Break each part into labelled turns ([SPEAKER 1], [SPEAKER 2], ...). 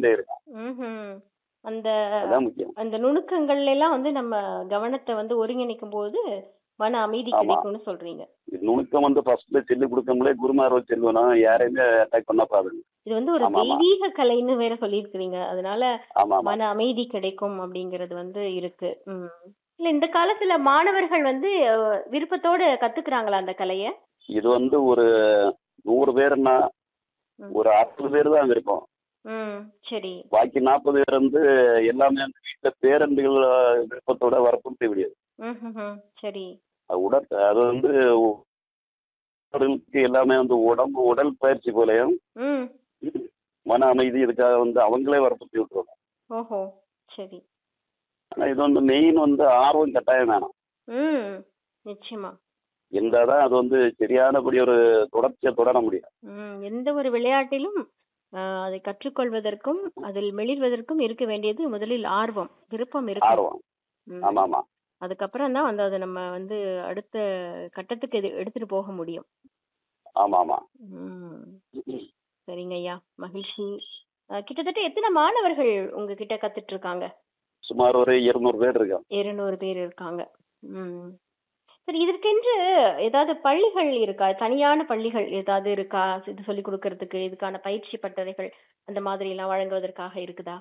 [SPEAKER 1] பண்ணிட்டே இருக்கான்
[SPEAKER 2] ம்ஹும். அந்த
[SPEAKER 1] அதான் முக்கியம்
[SPEAKER 2] அந்த நுணுக்கங்கள்ல எல்லாம் வந்து நம்ம கவனத்தை வந்து ஒருங்கிணைக்கும் போது மன அமைதி
[SPEAKER 1] ஆமா.
[SPEAKER 2] கிடைக்கும்னு சொல்றீங்க
[SPEAKER 1] இது நுணுக்கம் வந்து ஃபர்ஸ்ட்ல செல்லு கொடுக்கமுலே குருமார் வச்சு செல்வனா யாரையுமே அட்டாக் பண்ண பாருங்க
[SPEAKER 2] இது வந்து ஒரு
[SPEAKER 1] ஆமா, ஆமா.
[SPEAKER 2] தெய்வீக கலைன்னு வேற சொல்லியிருக்கிறீங்க அதனால
[SPEAKER 1] ஆமா ஆமா
[SPEAKER 2] மன அமைதி கிடைக்கும் அப்படிங்கறது வந்து இருக்கு ம். இல்ல இந்த காலத்துல மாணவர்கள் வந்து அஹ், விருப்பத்தோட கத்துக்கிறாங்களா அந்த கலைய
[SPEAKER 1] இது வந்து ஒரு நூறு பேர்னா
[SPEAKER 2] ம்.
[SPEAKER 1] ஒரு அறுபது பேர் தான் இருப்போம்
[SPEAKER 2] ம் சரி
[SPEAKER 1] பாக்கி நாற்பது பேர் வந்து எல்லாமே அந்த வீட்டுல பேரண்டுகள் அஹ், விருப்பத்தோட வற்புறுத்த முடியாது
[SPEAKER 2] ம்ஹும்ஹும். சரி
[SPEAKER 1] அது உடல் அது வந்து உடலுக்கு எல்லாமே வந்து உடம்பு உடல் பயிற்சி போலயும்
[SPEAKER 2] ம்
[SPEAKER 1] மன அமைதி இதுக்காக வந்து அவங்களே வற்புறுத்தி விட்டுருவாங்க
[SPEAKER 2] ஓஹோ சரி
[SPEAKER 1] ஆனா இது வந்து மெயின் வந்து ஆர்வம் கட்டாயம் வேணும்
[SPEAKER 2] ம் நிச்சயமா
[SPEAKER 1] இருந்தாதான் அது வந்து சரியானபடி ஒரு தொடர்ச்சியை தொடர முடியும்
[SPEAKER 2] ம் எந்த ஒரு விளையாட்டிலும் ஆஹ், அதை கற்றுக்கொள்வதற்கும் அதில் மெளிர்வதற்கும் இருக்க வேண்டியது முதலில் ஆர்வம் விருப்பம் இருக்கு
[SPEAKER 1] ஆர்வம் ஆமா ஆமா
[SPEAKER 2] அதுக்கப்புறம் தான் வந்து அதை நம்ம வந்து அடுத்த கட்டத்துக்கு எது- எடுத்துட்டு போக முடியும்
[SPEAKER 1] ஆமா ஆமா
[SPEAKER 2] ம் சரிங்க ஐயா மகிழ்ச்சி ஆஹ், கிட்டத்தட்ட எத்தனை மாணவர்கள் உங்ககிட்ட கத்துட்டு இருக்காங்க
[SPEAKER 1] சுமார் ஒரு இருநூறு பேர் இருக்கான்
[SPEAKER 2] இருநூறு பேர் இருக்காங்க ம் சரி இதற்கென்று ஏதாவது பள்ளிகள் இருக்கா தனியான பள்ளிகள் ஏதாவது இருக்கா இது சொல்லி கொடுக்கறதுக்கு இதுக்கான பயிற்சி பட்டறைகள் அந்த மாதிரி எல்லாம் வழங்குவதற்காக இருக்குதா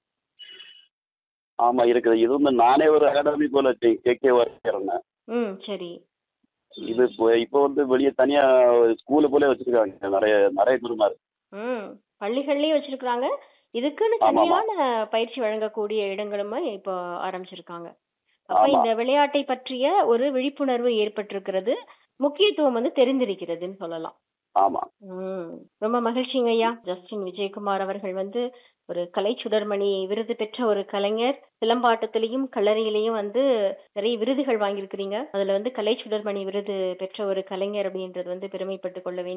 [SPEAKER 1] ஆமா இருக்குது இது வந்து நானே ஒரு அகாடமி போல கேட்க வரேன்
[SPEAKER 2] ம் சரி
[SPEAKER 1] இது இப்போ இப்போ வந்து வெளியே தனியா ஸ்கூலு போல வச்சிருக்காங்க நிறைய நிறைய குருமார்
[SPEAKER 2] ம் பள்ளிகள்லயும் வச்சிருக்காங்க இதுக்குன்னு
[SPEAKER 1] ஆமா, ஆமா.
[SPEAKER 2] தனியான பயிற்சி வழங்கக்கூடிய இடங்களுமே இப்போ ஆரம்பிச்சிருக்காங்க அப்ப
[SPEAKER 1] ஆமா.
[SPEAKER 2] இந்த விளையாட்டை பற்றிய ஒரு விழிப்புணர்வு ஏற்பட்டிருக்கிறது முக்கியத்துவம் வந்து தெரிந்திருக்கிறதுன்னு சொல்லலாம்
[SPEAKER 1] ஆமா
[SPEAKER 2] ம் ரொம்ப மகிழ்ச்சிங்க ஐயா ஜஸ்டின் விஜயகுமார் அவர்கள் வந்து ஒரு கலை சுடர்மணி விருது பெற்ற ஒரு கலைஞர் சிலம்பாட்டத்திலையும் களரியிலையும் வந்து நிறைய விருதுகள் வாங்கியிருக்கிறீங்க அதுல வந்து கலை சுடர்மணி விருது பெற்ற ஒரு கலைஞர் அப்படின்றது வந்து பெருமைப்பட்டுக் கொள்ள வேண்டிய